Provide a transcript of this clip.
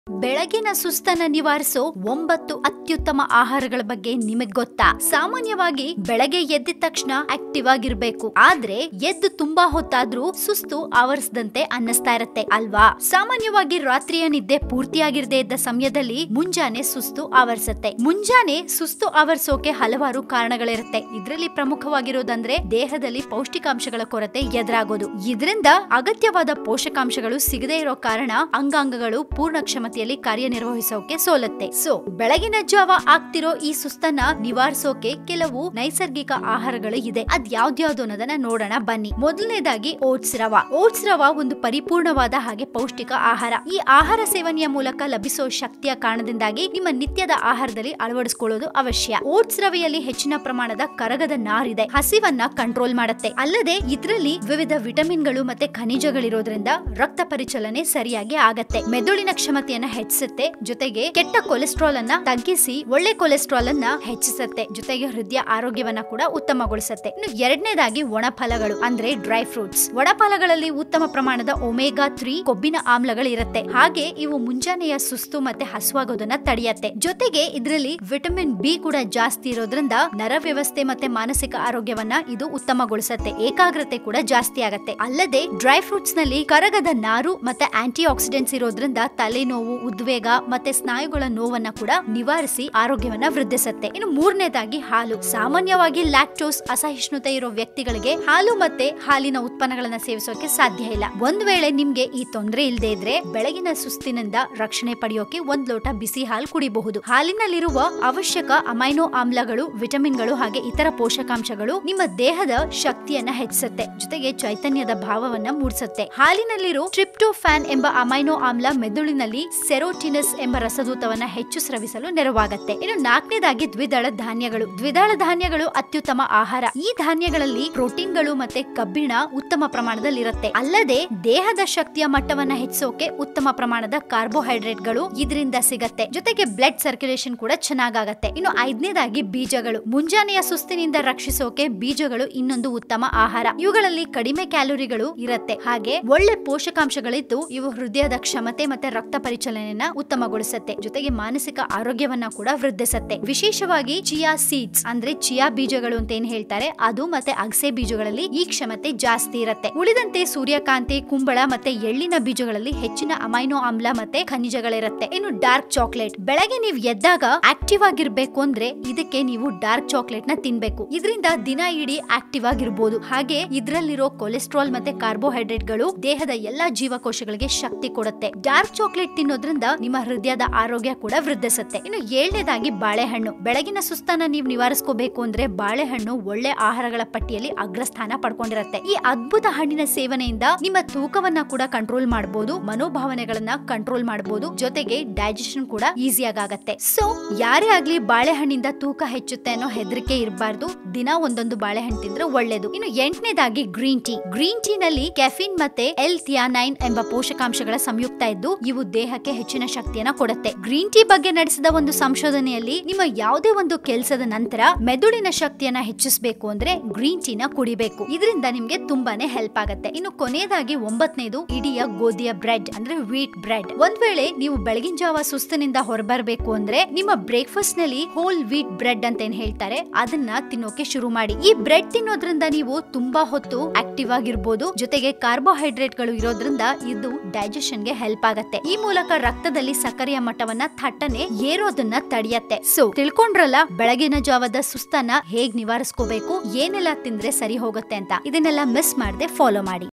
ಬೆಳಗಿನ ಸುಸ್ತನ್ನ ನಿವಾರಿಸೋ ಒಂಬತ್ತು ಅತ್ಯುತ್ತಮ ಆಹಾರಗಳ ಬಗ್ಗೆ ನಿಮಗ್ ಗೊತ್ತಾ ಸಾಮಾನ್ಯವಾಗಿ ಬೆಳಗ್ಗೆ ಎದ್ದ ತಕ್ಷಣ ಆಕ್ಟಿವ್ ಆಗಿರ್ಬೇಕು ಆದ್ರೆ ಎದ್ದು ತುಂಬಾ ಹೊತ್ತಾದ್ರೂ ಸುಸ್ತು ಆವರಿಸದಂತೆ ಅನ್ನಿಸ್ತಾ ಇರತ್ತೆ ಅಲ್ವಾ ಸಾಮಾನ್ಯವಾಗಿ ರಾತ್ರಿಯ ನಿದ್ದೆ ಪೂರ್ತಿಯಾಗಿರದೇ ಇದ್ದ ಸಮಯದಲ್ಲಿ ಮುಂಜಾನೆ ಸುಸ್ತು ಆವರಿಸತ್ತೆ ಮುಂಜಾನೆ ಸುಸ್ತು ಆವರಿಸೋಕೆ ಹಲವಾರು ಕಾರಣಗಳಿರುತ್ತೆ ಇದರಲ್ಲಿ ಪ್ರಮುಖವಾಗಿರೋದಂದ್ರೆ ದೇಹದಲ್ಲಿ ಪೌಷ್ಟಿಕಾಂಶಗಳ ಕೊರತೆ ಎದುರಾಗೋದು ಇದರಿಂದ ಅಗತ್ಯವಾದ ಪೋಷಕಾಂಶಗಳು ಸಿಗದೇ ಇರೋ ಕಾರಣ ಅಂಗಾಂಗಗಳು ಪೂರ್ಣ ಕ್ಷಮತೆಯಲ್ಲಿ ಕಾರ್ಯನಿರ್ವಹಿಸೋಕೆ ಸೋಲತ್ತೆ ಸೊ ಬೆಳಗಿನ ಜಾವ ಆಗ್ತಿರೋ ಈ ಸುಸ್ತನ್ನ ನಿವಾರಿಸೋಕೆ ಕೆಲವು ನೈಸರ್ಗಿಕ ಆಹಾರಗಳು ಇದೆ ಅದ್ ಯಾವ್ದ್ಯಾವ್ದು ಅನ್ನೋದನ್ನ ನೋಡೋಣ ಬನ್ನಿ ಮೊದಲನೇದಾಗಿ ಓಟ್ಸ್ ರವ ಓಟ್ಸ್ ರವ ಒಂದು ಪರಿಪೂರ್ಣವಾದ ಹಾಗೆ ಪೌಷ್ಟಿಕ ಆಹಾರ ಈ ಆಹಾರ ಸೇವನೆಯ ಮೂಲಕ ಲಭಿಸೋ ಶಕ್ತಿಯ ಕಾರಣದಿಂದಾಗಿ ನಿಮ್ಮ ನಿತ್ಯದ ಆಹಾರದಲ್ಲಿ ಅಳವಡಿಸಿಕೊಳ್ಳೋದು ಅವಶ್ಯ ಓಟ್ಸ್ ರವೆಯಲ್ಲಿ ಹೆಚ್ಚಿನ ಪ್ರಮಾಣದ ಕರಗದ ನಾರಿದೆ ಹಸಿವನ್ನ ಕಂಟ್ರೋಲ್ ಮಾಡುತ್ತೆ ಅಲ್ಲದೆ ಇದರಲ್ಲಿ ವಿವಿಧ ವಿಟಮಿನ್ಗಳು ಮತ್ತೆ ಖನಿಜಗಳಿರೋದ್ರಿಂದ ರಕ್ತ ಪರಿಚಲನೆ ಸರಿಯಾಗಿ ಆಗತ್ತೆ ಮೆದುಳಿನ ಕ್ಷಮತೆಯನ್ನ ಹೆಚ್ಚಿಸುತ್ತೆ ಜೊತೆಗೆ ಕೆಟ್ಟ ಕೊಲೆಸ್ಟ್ರಾಲ್ ಅನ್ನ ತಗ್ಗಿಸಿ ಒಳ್ಳೆ ಕೊಲೆಸ್ಟ್ರಾಲ್ ಅನ್ನ ಹೆಚ್ಚಿಸುತ್ತೆ ಜೊತೆಗೆ ಹೃದಯ ಆರೋಗ್ಯವನ್ನ ಕೂಡ ಉತ್ತಮಗೊಳಿಸುತ್ತೆ ಇನ್ನು ಎರಡನೇದಾಗಿ ಒಣಫಲಗಳು ಅಂದ್ರೆ ಡ್ರೈ ಫ್ರೂಟ್ಸ್ ಒಣಫಲಗಳಲ್ಲಿ ಉತ್ತಮ ಪ್ರಮಾಣದ ಒಮೆಗಾ ತ್ರೀ ಕೊಬ್ಬಿನ ಆಮ್ಲಗಳು ಇರುತ್ತೆ ಹಾಗೆ ಇವು ಮುಂಜಾನೆಯ ಸುಸ್ತು ಮತ್ತೆ ಹಸುವಾಗೋದನ್ನ ತಡೆಯತ್ತೆ ಜೊತೆಗೆ ಇದರಲ್ಲಿ ವಿಟಮಿನ್ ಬಿ ಕೂಡ ಜಾಸ್ತಿ ಇರೋದ್ರಿಂದ ನರ ವ್ಯವಸ್ಥೆ ಮತ್ತೆ ಮಾನಸಿಕ ಆರೋಗ್ಯವನ್ನ ಇದು ಉತ್ತಮಗೊಳಿಸುತ್ತೆ ಏಕಾಗ್ರತೆ ಕೂಡ ಜಾಸ್ತಿ ಆಗತ್ತೆ ಅಲ್ಲದೆ ಡ್ರೈ ಫ್ರೂಟ್ಸ್ ನಲ್ಲಿ ಕರಗದ ನಾರು ಮತ್ತೆ ಆಂಟಿ ಆಕ್ಸಿಡೆಂಟ್ಸ್ ಇರೋದ್ರಿಂದ ತಲೆನೋವು ಉದ್ವೇಗ ಮತ್ತೆ ಸ್ನಾಯುಗಳ ನೋವನ್ನ ಕೂಡ ನಿವಾರಿಸಿ ಆರೋಗ್ಯವನ್ನ ವೃದ್ಧಿಸುತ್ತೆ ಇನ್ನು ಮೂರನೇದಾಗಿ ಹಾಲು ಸಾಮಾನ್ಯವಾಗಿ ಲ್ಯಾಕ್ಟೋಸ್ ಅಸಹಿಷ್ಣುತೆ ಇರೋ ವ್ಯಕ್ತಿಗಳಿಗೆ ಹಾಲು ಮತ್ತೆ ಹಾಲಿನ ಉತ್ಪನ್ನಗಳನ್ನ ಸೇವಿಸೋಕೆ ಸಾಧ್ಯ ಇಲ್ಲ ಒಂದ್ ವೇಳೆ ನಿಮ್ಗೆ ಈ ತೊಂದರೆ ಇಲ್ಲದೆ ಇದ್ರೆ ಬೆಳಗಿನ ಸುಸ್ತಿನಿಂದ ರಕ್ಷಣೆ ಪಡೆಯೋಕೆ ಒಂದ್ ಲೋಟ ಬಿಸಿ ಹಾಲು ಕುಡಿಬಹುದು ಹಾಲಿನಲ್ಲಿರುವ ಅವಶ್ಯಕ ಅಮೈನೋ ಆಮ್ಲಗಳು ವಿಟಮಿನ್ಗಳು ಹಾಗೆ ಇತರ ಪೋಷಕಾಂಶಗಳು ನಿಮ್ಮ ದೇಹದ ಶಕ್ತಿಯನ್ನ ಹೆಚ್ಚಿಸುತ್ತೆ ಜೊತೆಗೆ ಚೈತನ್ಯದ ಭಾವವನ್ನ ಮೂಡಿಸುತ್ತೆ ಹಾಲಿನಲ್ಲಿರೋ ಟ್ರಿಪ್ಟೋಫ್ಯಾನ್ ಎಂಬ ಅಮೈನೋ ಆಮ್ಲ ಮೆದುಳಿನಲ್ಲಿ ಸೆರೋಟಿನಸ್ ಎಂಬ ರಸದೂತವನ್ನ ಹೆಚ್ಚು ಸ್ರವಿಸಲು ನೆರವಾಗತ್ತೆ ಇನ್ನು ನಾಲ್ಕನೇದಾಗಿ ದ್ವಿದಳ ಧಾನ್ಯಗಳು ದ್ವಿದಳ ಧಾನ್ಯಗಳು ಅತ್ಯುತ್ತಮ ಆಹಾರ ಈ ಧಾನ್ಯಗಳಲ್ಲಿ ಪ್ರೋಟೀನ್ಗಳು ಮತ್ತೆ ಕಬ್ಬಿಣ ಉತ್ತಮ ಪ್ರಮಾಣದಲ್ಲಿ ಇರುತ್ತೆ ಅಲ್ಲದೆ ದೇಹದ ಶಕ್ತಿಯ ಮಟ್ಟವನ್ನ ಹೆಚ್ಚಿಸೋಕೆ ಉತ್ತಮ ಪ್ರಮಾಣದ ಕಾರ್ಬೋಹೈಡ್ರೇಟ್ಗಳು ಇದರಿಂದ ಸಿಗತ್ತೆ ಜೊತೆಗೆ ಬ್ಲಡ್ ಸರ್ಕ್ಯುಲೇಷನ್ ಕೂಡ ಚೆನ್ನಾಗಾಗತ್ತೆ ಇನ್ನು ಐದನೇದಾಗಿ ಬೀಜಗಳು ಮುಂಜಾನೆಯ ಸುಸ್ತಿನಿಂದ ರಕ್ಷಿಸೋಕೆ ಬೀಜಗಳು ಇನ್ನೊಂದು ಉತ್ತಮ ಆಹಾರ ಇವುಗಳಲ್ಲಿ ಕಡಿಮೆ ಕ್ಯಾಲೋರಿಗಳು ಇರತ್ತೆ ಹಾಗೆ ಒಳ್ಳೆ ಪೋಷಕಾಂಶಗಳಿದ್ದು ಇವು ಹೃದಯದ ಕ್ಷಮತೆ ಮತ್ತೆ ರಕ್ತ ಪರಿಚಲನೆಯನ್ನ ಉತ್ತಮಗೊಳಿಸುತ್ತೆ ಜೊತೆಗೆ ಮಾನಸಿಕ ಆರೋಗ್ಯವನ್ನ ಕೂಡ ವೃದ್ಧಿಸುತ್ತೆ ವಿಶೇಷವಾಗಿ ಚಿಯಾ ಸೀಡ್ಸ್ ಅಂದ್ರೆ ಚಿಯಾ ಬೀಜಗಳು ಅಂತ ಏನ್ ಹೇಳ್ತಾರೆ ಅದು ಮತ್ತೆ ಅಗಸೆ ಬೀಜಗಳಲ್ಲಿ ಈ ಕ್ಷಮತೆ ಜಾಸ್ತಿ ಇರುತ್ತೆ ಉಳಿದಂತೆ ಸೂರ್ಯಕಾಂತಿ ಕುಂಬಳ ಮತ್ತೆ ಎಳ್ಳಿನ ಬೀಜಗಳಲ್ಲಿ ಹೆಚ್ಚಿನ ಅಮೈನೋ ಆಮ್ಲ ಮತ್ತೆ ಖನಿಜಗಳಿರುತ್ತೆ ಇನ್ನು ಡಾರ್ಕ್ ಚಾಕ್ಲೇಟ್ ಬೆಳಗ್ಗೆ ನೀವು ಎದ್ದಾಗ ಆಕ್ಟಿವ್ ಆಗಿರ್ಬೇಕು ಅಂದ್ರೆ ಇದಕ್ಕೆ ನೀವು ಡಾರ್ಕ್ ಚಾಕ್ಲೇಟ್ ನ ತಿನ್ಬೇಕು ಇದರಿಂದ ದಿನ ಇಡೀ ಆಕ್ಟಿವ್ ಆಗಿರ್ಬೋದು ಹಾಗೆ ಇದ್ರಲ್ಲಿರೋ ಕೊಲೆಸ್ಟ್ರಾಲ್ ಮತ್ತೆ ಕಾರ್ಬೋಹೈಡ್ರೇಟ್ ಗಳು ದೇಹದ ಎಲ್ಲಾ ಜೀವಕೋಶಗಳಿಗೆ ಶಕ್ತಿ ಕೊಡುತ್ತೆ ಡಾರ್ಕ್ ಚಾಕ್ಲೇಟ್ ತಿನ್ನೋದ್ರಿಂದ ನಿಮ್ಮ ಹೃದಯದ ಆರೋಗ್ಯ ಕೂಡ ವೃದ್ಧಿಸುತ್ತೆ ಇನ್ನು ಏಳನೇದಾಗಿ ಬಾಳೆಹಣ್ಣು ಬೆಳಗಿನ ಸುಸ್ತನ್ನ ನೀವು ನಿವಾರಿಸ್ಕೋಬೇಕು ಅಂದ್ರೆ ಬಾಳೆಹಣ್ಣು ಒಳ್ಳೆ ಆಹಾರಗಳ ಪಟ್ಟಿಯಲ್ಲಿ ಅಗ್ರಸ್ಥಾನ ಪಡ್ಕೊಂಡಿರುತ್ತೆ ಈ ಅದ್ಭುತ ಹಣ್ಣಿನ ಸೇವನೆಯಿಂದ ನಿಮ್ಮ ತೂಕವನ್ನ ಕೂಡ ಕಂಟ್ರೋಲ್ ಮಾಡಬಹುದು ಮನೋಭಾವನೆಗಳನ್ನ ಕಂಟ್ರೋಲ್ ಮಾಡಬಹುದು ಜೊತೆಗೆ ಡೈಜೆಷನ್ ಕೂಡ ಈಸಿಯಾಗಿ ಆಗತ್ತೆ ಸೊ ಯಾರೇ ಆಗ್ಲಿ ಬಾಳೆಹಣ್ಣಿಂದ ತೂಕ ಹೆಚ್ಚುತ್ತೆ ಅನ್ನೋ ಹೆದರಿಕೆ ಇರಬಾರ್ದು ದಿನ ಒಂದೊಂದು ಬಾಳೆಹಣ್ಣು ತಿಂದ್ರೆ ಒಳ್ಳೇದು ಇನ್ನು ಎಂಟನೇದಾಗಿ ಗ್ರೀನ್ ಟೀ ಗ್ರೀನ್ ಟೀ ನಲ್ಲಿ ಕೆಫಿನ್ ಮತ್ತೆ ಎಲ್ ಥಿಯಾನೈನ್ ಎಂಬ ಪೋಷಕಾಂಶಗಳ ಸಂಯುಕ್ತ ಇದ್ದು ಇವು ದೇಹಕ್ಕೆ ಹೆಚ್ಚಿನ ಶಕ್ತಿಯನ್ನ ಕೊಡುತ್ತೆ ಗ್ರೀನ್ ಟೀ ಬಗ್ಗೆ ನಡೆಸಿದ ಒಂದು ಸಂಶೋಧನೆಯಲ್ಲಿ ನಿಮ್ಮ ಯಾವುದೇ ಒಂದು ಕೆಲಸದ ನಂತರ ಮೆದುಳಿನ ಶಕ್ತಿಯನ್ನ ಹೆಚ್ಚಿಸಬೇಕು ಅಂದ್ರೆ ಗ್ರೀನ್ ಟೀನ ಕುಡಿಬೇಕು ಇದರಿಂದ ನಿಮ್ಗೆ ತುಂಬಾನೇ ಹೆಲ್ಪ್ ಆಗುತ್ತೆ ಇನ್ನು ಕೊನೆಯದಾಗಿ ಒಂಬತ್ತನೇದು ಇಡಿಯ ಗೋಧಿಯ ಬ್ರೆಡ್ ಅಂದ್ರೆ ವೀಟ್ ಬ್ರೆಡ್ ಒಂದ್ ವೇಳೆ ನೀವು ಬೆಳಗಿನ ಜಾವ ಸುಸ್ತಿನಿಂದ ಹೊರಬರ್ಬೇಕು ಅಂದ್ರೆ ನಿಮ್ಮ ಬ್ರೇಕ್ಫಾಸ್ಟ್ ನಲ್ಲಿ ಹೋಲ್ ವೀಟ್ ಬ್ರೆಡ್ ಅಂತ ಏನ್ ಹೇಳ್ತಾರೆ ಅದನ್ನ ತಿನ್ನೋಕೆ ಶುರು ಮಾಡಿ ಈ ಬ್ರೆಡ್ ತಿನ್ನೋದ್ರಿಂದ ನೀವು ತುಂಬಾ ಹೊತ್ತು ಆಕ್ಟಿವ್ ಆಗಿರ್ಬೋದು ಜೊತೆಗೆ ಕಾರ್ಬೋಹೈಡ್ರೇಟ್ ಗಳು ಇರೋದ್ರಿಂದ ಇದು ಡೈಜೆಷನ್ ಗೆ ಹೆಲ್ಪ್ ಆಗತ್ತೆ ಈ ಮೂಲಕ ರಕ್ತದಲ್ಲಿ ಸಕ್ಕರೆಯ ಮಟ್ಟವನ್ನ ಥಟ್ಟನೆ ಏರೋದನ್ನ ತಡೆಯತ್ತೆ ಸೊ ತಿಳ್ಕೊಂಡ್ರಲ್ಲ ಬೆಳಗಿನ ಜಾವದ ಸುಸ್ತನ್ನ ಹೇಗ್ ನಿವಾರಿಸ್ಕೋಬೇಕು ಏನೆಲ್ಲ ತಿಂದ್ರೆ ಸರಿ ಹೋಗುತ್ತೆ ಅಂತ ಇದನ್ನೆಲ್ಲ ಮಿಸ್ ಮಾಡದೆ ಫಾಲೋ ಮಾಡಿ